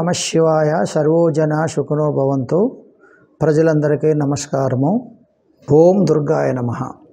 నమ శివాయ సర్వోజన సుఖనో భవంతు ప్రజలందరికీ నమస్కారము ఓం దుర్గాయ నమ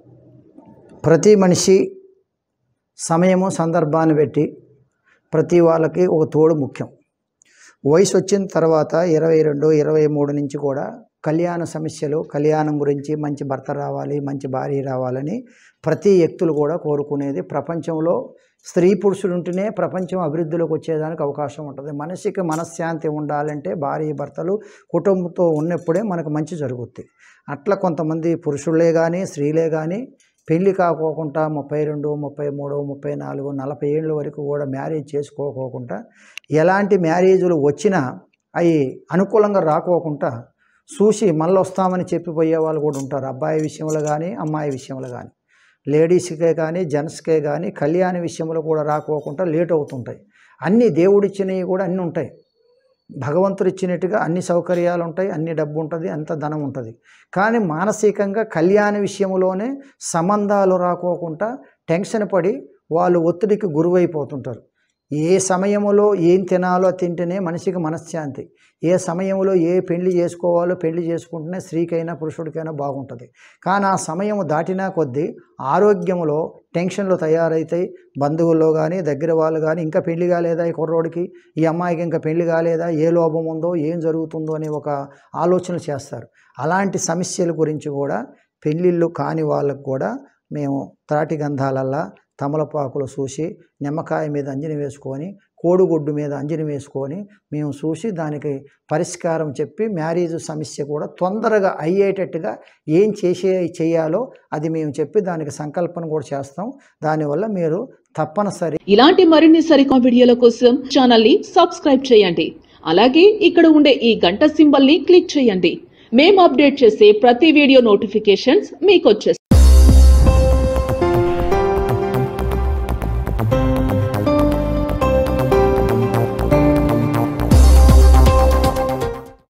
ప్రతి మనిషి సమయము సందర్భాన్ని పెట్టి ప్రతి వాళ్ళకి ఒక తోడు ముఖ్యం వయసు వచ్చిన తర్వాత ఇరవై రెండు ఇరవై మూడు నుంచి కూడా కళ్యాణ సమస్యలు కళ్యాణం గురించి మంచి భర్త రావాలి మంచి భార్య రావాలని ప్రతి వ్యక్తులు కూడా కోరుకునేది ప్రపంచంలో స్త్రీ పురుషులు ఉంటేనే ప్రపంచం అభివృద్ధిలోకి వచ్చేదానికి అవకాశం ఉంటుంది మనిషికి మనశ్శాంతి ఉండాలంటే భార్య భర్తలు కుటుంబంతో ఉన్నప్పుడే మనకు మంచి జరుగుద్ది అట్లా కొంతమంది పురుషులే కానీ స్త్రీలే కానీ పెళ్లి కాకోకుండా ముప్పై రెండు ముప్పై మూడు ముప్పై నాలుగు నలభై ఏళ్ళ వరకు కూడా మ్యారేజ్ చేసుకోకోకుండా ఎలాంటి మ్యారేజులు వచ్చినా అవి అనుకూలంగా రాకోకుండా చూసి మళ్ళీ వస్తామని చెప్పిపోయే వాళ్ళు కూడా ఉంటారు అబ్బాయి విషయంలో కానీ అమ్మాయి విషయంలో కానీ లేడీస్కే కానీ జెంట్స్కే కానీ కళ్యాణ విషయంలో కూడా రాకోకుండా లేట్ అవుతుంటాయి అన్ని దేవుడిచ్చినవి కూడా అన్నీ ఉంటాయి భగవంతుడు ఇచ్చినట్టుగా అన్ని సౌకర్యాలు ఉంటాయి అన్ని డబ్బు ఉంటుంది అంత ధనం ఉంటుంది కానీ మానసికంగా కళ్యాణ విషయంలోనే సంబంధాలు రాకోకుండా టెన్షన్ పడి వాళ్ళు ఒత్తిడికి గురువైపోతుంటారు ఏ సమయంలో ఏం తినాలో తింటేనే మనిషికి మనశ్శాంతి ఏ సమయంలో ఏ పెళ్లి చేసుకోవాలో పెళ్లి చేసుకుంటేనే స్త్రీకైనా పురుషుడికైనా బాగుంటుంది కానీ ఆ సమయం దాటినా కొద్దీ ఆరోగ్యంలో టెన్షన్లు తయారవుతాయి బంధువుల్లో కానీ దగ్గర వాళ్ళు కానీ ఇంకా పెళ్లి కాలేదా ఈ కుర్రోడికి ఈ అమ్మాయికి ఇంకా పెళ్లి కాలేదా ఏ లోపం ఉందో ఏం జరుగుతుందో అని ఒక ఆలోచన చేస్తారు అలాంటి సమస్యల గురించి కూడా పెళ్ళిళ్ళు కాని వాళ్ళకు కూడా మేము త్రాటి గంధాలల్లా తమలపాకులు చూసి నిమ్మకాయ మీద అంజని వేసుకొని కోడిగుడ్డు మీద అంజని వేసుకొని మేము చూసి దానికి పరిష్కారం చెప్పి మ్యారేజ్ సమస్య కూడా తొందరగా అయ్యేటట్టుగా ఏం చేసే చేయాలో అది మేము చెప్పి దానికి సంకల్పన కూడా చేస్తాం దానివల్ల మీరు తప్పనిసరి ఇలాంటి మరిన్ని సరికొత్త వీడియోల కోసం ఛానల్ ని సబ్స్క్రైబ్ చేయండి అలాగే ఇక్కడ ఉండే ఈ గంట సింబల్ ని క్లిక్ చేయండి మేము అప్డేట్ చేసే ప్రతి వీడియో నోటిఫికేషన్స్ మీకు వచ్చేస్తాయి